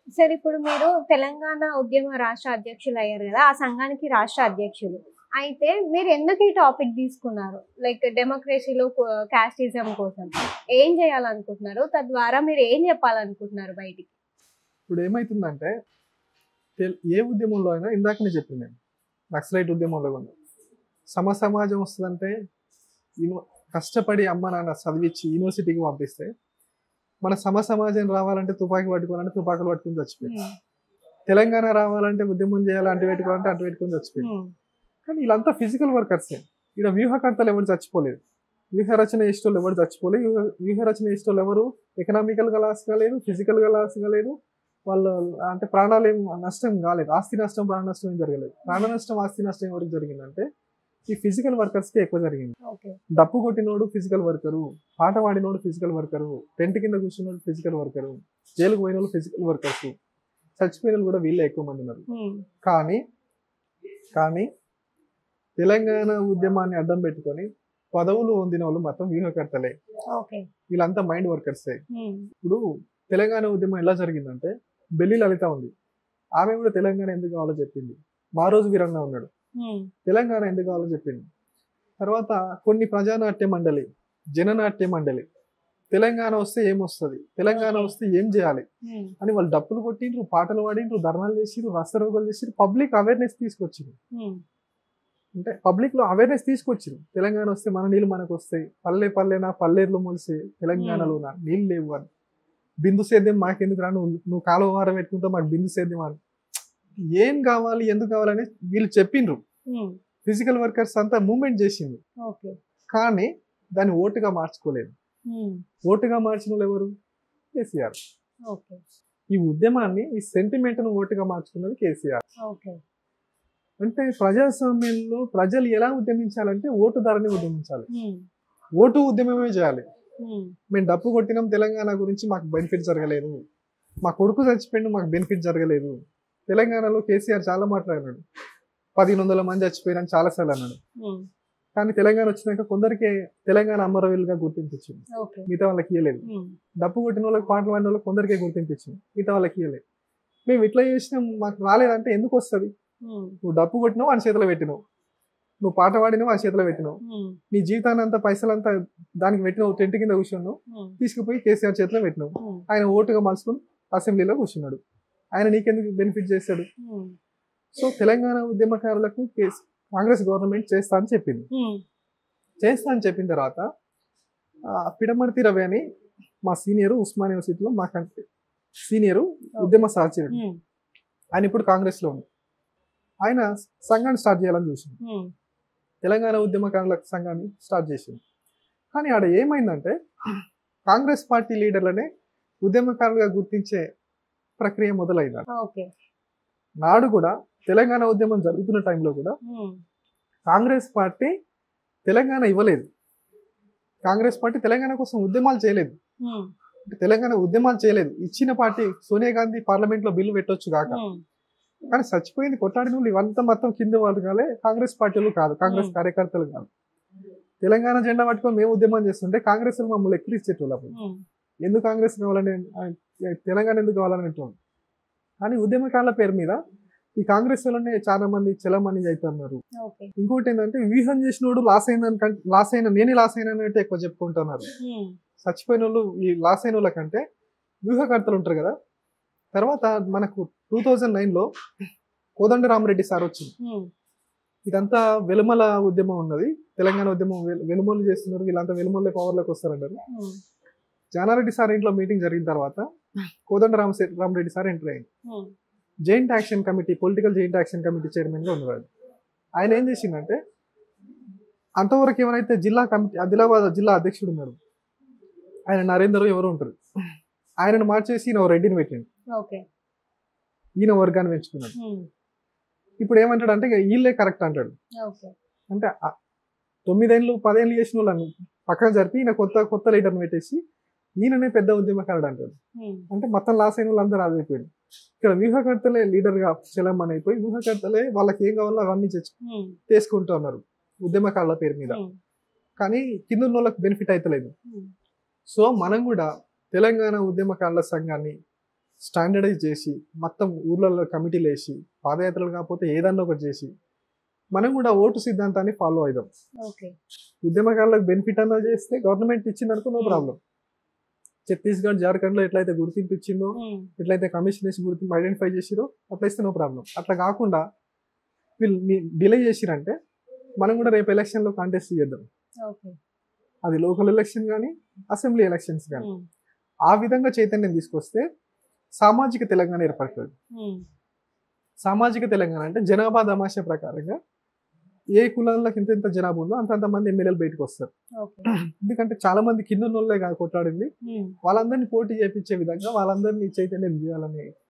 Sir ఇప్పుడు మీరు తెలంగాణ ఉద్యమ రాష్ట్ర అధ్యక్షులు అయ్యారు కదా ఆ సంఘానికి రాష్ట్ర అధ్యక్షులు అయితే మీరు ఎందుకు ఈ టాపిక్ తీసుకున్నారు లైక్ డెమోక్రసీలో కాస్టిజం కోసం ఏం చేయాలనుకుంటున్నారు తద్వారా మీరు ఏం చెప్పాలనుకుంటున్నారు బయటికి ఇప్పుడు ఏమవుతుందంటే తెల్- ఏ ఉద్యమంలో అయినా ఇందాకనే చెప్పింది నేను నక్సలైట్ ఉద్యమంలో కూడా సమ సమాజం వస్తుందంటే యూని- కష్టపడి అమ్మ నాన్న చదివించి యూనివర్సిటీకి పంపిస్తే మన సమ సమాజం రావాలంటే తుపాకీ పట్టుకోవాలంటే తుపాకులు పట్టుకుని చచ్చిపోయింది తెలంగాణ రావాలంటే ఉద్యమం చేయాలి అంటు పెట్టుకోవాలంటే అంటు పెట్టుకుని చచ్చిపోయింది కానీ వీళ్ళంతా ఫిజికల్ వర్కర్సే ఇక్కడ వ్యూహకర్తలు ఎవరు చచ్చిపోలేదు వ్యూహ రచన ఇష్టోళ్ళు ఎవరు చచ్చిపోలేదు వ్యూహ వ్యూహ రచన ఇష్టోళ్ళు ఎవరు ఎకనామికల్గా లాస్ కాలేదు ఫిజికల్గా లాస్ కాలేదు వాళ్ళు అంటే ప్రాణాలు ఏం నష్టం కాలేదు ఆస్తి నష్టం ప్రాణ నష్టం ఏం జరగలేదు ప్రాణ నష్టం ఆస్తి నష్టం ఎవరికి జరిగిందంటే ఈ ఫిజికల్ వర్కర్స్కి ఎక్కువ జరిగింది ఓకే డప్పు కొట్టినోడు ఫిజికల్ వర్కరు పాట పాడినోడు ఫిజికల్ వర్కరు టెంట్ కింద కూర్చున్నోడు ఫిజికల్ వర్కరు జైలుకు పోయిన వాళ్ళు ఫిజికల్ వర్కర్స్ చచ్చిపోయిన వాళ్ళు కూడా వీళ్ళే ఎక్కువ మంది ఉన్నారు కానీ కానీ తెలంగాణ ఉద్యమాన్ని అడ్డం పెట్టుకొని పదవులు పొందిన వాళ్ళు మొత్తం వ్యూహకర్తలే ఓకే వీళ్ళంతా మైండ్ వర్కర్సే ఇప్పుడు తెలంగాణ ఉద్యమం ఎలా జరిగిందంటే బెల్లి లలిత ఉంది ఆమె కూడా తెలంగాణ ఎందుకు కావాలో చెప్పింది మా రోజు వీరంగా ఉన్నాడు తెలంగాణ ఎందుకు కావాలో చెప్పింది తర్వాత కొన్ని ప్రజానాట్య మండలి జననాట్య మండలి తెలంగాణ వస్తే ఏమొస్తుంది తెలంగాణ వస్తే ఏం చేయాలి అని వాళ్ళు డప్పులు కొట్టిండ్రు పాటలు పాడిండ్రు ధర్నాలు చేసిండ్రు రస్తరోగాలు చేసిండ్రు పబ్లిక్ అవేర్నెస్ తీసుకొచ్చిండ్రు అంటే పబ్లిక్ లో అవేర్నెస్ తీసుకొచ్చింది తెలంగాణ వస్తే మన నీళ్ళు మనకు వస్తాయి పల్లె పల్లెనా పల్లెర్లు మొలిసే తెలంగాణలోన నీళ్ళు లేవు అని బిందు సేద్యం మాకెందుకు రా నువ్వు నువ్వు కాలువ వారం పెట్టుకుంటావు మాకు బిందు సేద్యం అని ఏం కావాలి ఎందుకు కావాలని వీళ్ళు చెప్పిండ్రు ఫిజికల్ వర్కర్స్ అంతా మూమెంట్ చేసింది ఓకే కానీ దాన్ని ఓటుగా మార్చుకోలేదు ఓటుగా మార్చిన వాళ్ళు ఎవరు కేసీఆర్ ఓకే ఈ ఉద్యమాన్ని ఈ సెంటిమెంట్ ను ఓటుగా మార్చుకున్నది కేసీఆర్ ఓకే అంటే ప్రజాస్వామ్యంలో ప్రజలు ఎలా ఉద్యమించాలంటే ఓటు ధరని ఉద్యమించాలి ఓటు ఉద్యమమే చేయాలి మేము డప్పు కొట్టినాం తెలంగాణ గురించి మాకు బెనిఫిట్ జరగలేదు మా కొడుకు చచ్చిపోయిండు మాకు బెనిఫిట్ జరగలేదు తెలంగాణలో కేసీఆర్ చాలా మాట్లాడినాడు పదిహేను వందల మంది చచ్చిపోయినా చాలాసార్లు అన్నాడు కానీ తెలంగాణ వచ్చినాక కొందరికే తెలంగాణ అమరవీలుగా గుర్తింపు ఇచ్చింది ఓకే మిగతా వాళ్ళకి ఇవ్వలేదు డప్పు కొట్టిన వాళ్ళకి పాటలు పాడిన వాళ్ళకి కొందరికే గుర్తింపు ఇచ్చింది మిగతా వాళ్ళకి ఇవ్వలేదు మేము ఇట్లా చేసినాం మాకు రాలేదంటే ఎందుకు వస్తుంది నువ్వు డప్పు కొట్టినావు వాని చేతిలో పెట్టినావు నువ్వు పాట పాడినావు వాని చేతిలో పెట్టినావు నీ జీవితాన్ని అంతా పైసలంతా దానికి పెట్టినావు టెంట్ కింద కూర్చున్నావు తీసుకుపోయి కేసీఆర్ చేతిలో పెట్టినావు ఆయన ఓటుగా మలుచుకుని అసెంబ్లీలో కూర్చున్నాడు ఆయన నీకెందుకు బెనిఫిట్ చేశాడు సో తెలంగాణ ఉద్యమకారులకు కేస్- కాంగ్రెస్ గవర్నమెంట్ చేస్తా అని చెప్పింది చేస్తా అని చెప్పిన తర్వాత ఆ, పిడమర్తి రవి అని మా సీనియర్ ఉస్మాన్ యూనివర్సిటీలో మాకంటే సీనియర్ ఉద్యమ సహచరుడు ఆయన ఇప్పుడు కాంగ్రెస్ లో ఉంది ఆయన సంఘాన్ని స్టార్ట్ చేయాలని చూసింది తెలంగాణ ఉద్యమకారుల సంఘాన్ని స్టార్ట్ చేసింది కానీ ఆడ ఏమైందంటే కాంగ్రెస్ పార్టీ లీడర్లనే ఉద్యమకారులుగా గుర్తించే ప్రక్రియ మొదలైంది ఓకే నాడు కూడా తెలంగాణ ఉద్యమం జరుగుతున్న టైంలో కూడా కాంగ్రెస్ పార్టీ తెలంగాణ ఇవ్వలేదు కాంగ్రెస్ పార్టీ తెలంగాణ కోసం ఉద్యమాలు చేయలేదు అంటే తెలంగాణ ఉద్యమాలు చేయలేదు ఇచ్చిన పార్టీ సోనియా గాంధీ పార్లమెంట్ లో బిల్లు పెట్టొచ్చు కాక కానీ చచ్చిపోయింది కొట్లాడిన వాళ్ళు ఇవంతా మొత్తం కింద వర్గాలే కాంగ్రెస్ పార్టీలు కాదు కాంగ్రెస్ Hmm. కార్యకర్తలు కాదు తెలంగాణ జెండా పట్టుకొని మేము ఉద్యమం చేస్తుంటే కాంగ్రెస్ వాళ్ళు మమ్మల్ని ఎక్కిరిచ్చేటోళ్ళు అప్పుడు ఎందుకు కాంగ్రెస్ కావాలని ఆ, తెలంగాణ ఎందుకు కావాలని అంటున్నాం కానీ ఉద్యమకారుల పేరు మీద ఈ కాంగ్రెస్ వాళ్ళనే చాలా మంది చలమని అవుతున్నారు ఓకే ఇంకోటి ఏంటంటే వ్యూహం చేసినోడు లాస్ అయిన లాస్ అయిన నేనే లాస్ అయినా అంటే ఎక్కువ చెప్పుకుంటున్నారు చచ్చిపోయిన వాళ్ళు ఈ లాస్ అయిన వాళ్ళ కంటే వ్యూహకర్తలు ఉంటారు కదా తర్వాత మనకు టూ థౌజండ్ నైన్లో కోదండరామరెడ్డి సార్ వచ్చింది ఇదంతా వెలుమల ఉద్యమం ఉన్నది తెలంగాణ ఉద్యమం వెలు- వెలుమలు చేస్తున్నారు వీళ్ళంతా వెలుమల పవర్లోకి వస్తారంటారు జానారెడ్డి సార్ ఇంట్లో మీటింగ్ జరిగిన తర్వాత కోదండ రామ రామరెడ్డి సార్ ఎంటర్ అయ్యింది joint action committee political joint action committee chairman గా ఉన్నారు ఆయన. ఆయన ఏం చేసిందంటే అంతవరకు ఎవరైతే జిల్లా కమిటీ ఆదిలాబాద్ జిల్లా అధ్యక్షుడు ఉన్నారు ఆయన నరేందర్ ఎవరు ఉంటారు ఆయనను మార్చేసి ఈయన ఓ రెడ్డిని పెట్టిండు ఓకే ఈయన వర్గాన్ని పెంచుకున్నాడు ఇప్పుడు ఏమంటాడు అంటే ఇక వీళ్ళే కరెక్ట్ అంటాడు ఓకే అంటే ఆ తొమ్మిదేళ్ళు పదేళ్ళు చేసిన వాళ్ళని పక్కన జరిపి ఈయన కొత్త కొత్త లీడర్ని పెట్టేసి ఈయననే పెద్ద ఉద్యమకారుడు అంటాడు అంటే మొత్తం లాస్ అయిన వాళ్ళందరూ అదైపోయింది ఇక్కడ వ్యూహకర్తలే లీడర్గా చలమని అయిపోయి వ్యూహకర్తలే వాళ్ళకి ఏం కావాలో అవన్నీ తెచ్చు తీసుకుంటూ ఉన్నారు ఉద్యమకారుల పేరు మీద కానీ కింద ఉన్న వాళ్ళకి బెనిఫిట్ అవుతలేదు సో మనం కూడా తెలంగాణ ఉద్యమకారుల సంఘాన్ని స్టాండర్డైజ్ చేసి మొత్తం ఊర్లలో కమిటీలు వేసి పాదయాత్రలు కాకపోతే ఏదన్నా ఒకటి చేసి మనం కూడా ఓటు సిద్ధాంతాన్ని ఫాలో అవుదాం ఓకే ఉద్యమకారులకు బెనిఫిట్ అన్నా చేస్తే గవర్నమెంట్ ఇచ్చిందనుకో నో ప్రాబ్లం ఛత్తీస్గఢ్ జార్ఖండ్ లో ఎట్లయితే గుర్తింపు ఇచ్చిందో ఎట్లయితే కమిషన్ వేసి గుర్తింపు ఐడెంటిఫై చేసిరో అట్లా ఇస్తే నో ప్రాబ్లం అట్లా కాకుండా వీళ్ళు డిలే చేసిరంటే మనం కూడా రేపు ఎలక్షన్ లో కాంటెస్ట్ చేద్దాం ఓకే అది లోకల్ ఎలక్షన్ కానీ అసెంబ్లీ ఎలక్షన్స్ కానీ ఆ విధంగా చైతన్యం తీసుకొస్తే సామాజిక తెలంగాణ ఏర్పడుతుంది సామాజిక తెలంగాణ అంటే జనాభా తమాషా ప్రకారంగా ఏ కులాలకు ఎంత ఎంత జనాభా ఉందో అంత మంది ఎమ్మెల్యేలు బయటకు వస్తారు ఓకే ఎందుకంటే చాలా మంది కింద ఉన్నోళ్ళే కాదు కొట్లాడింది వాళ్ళందరినీ పోటీ చేయించే విధంగా వాళ్ళందరినీ చైతన్యం చేయాలనే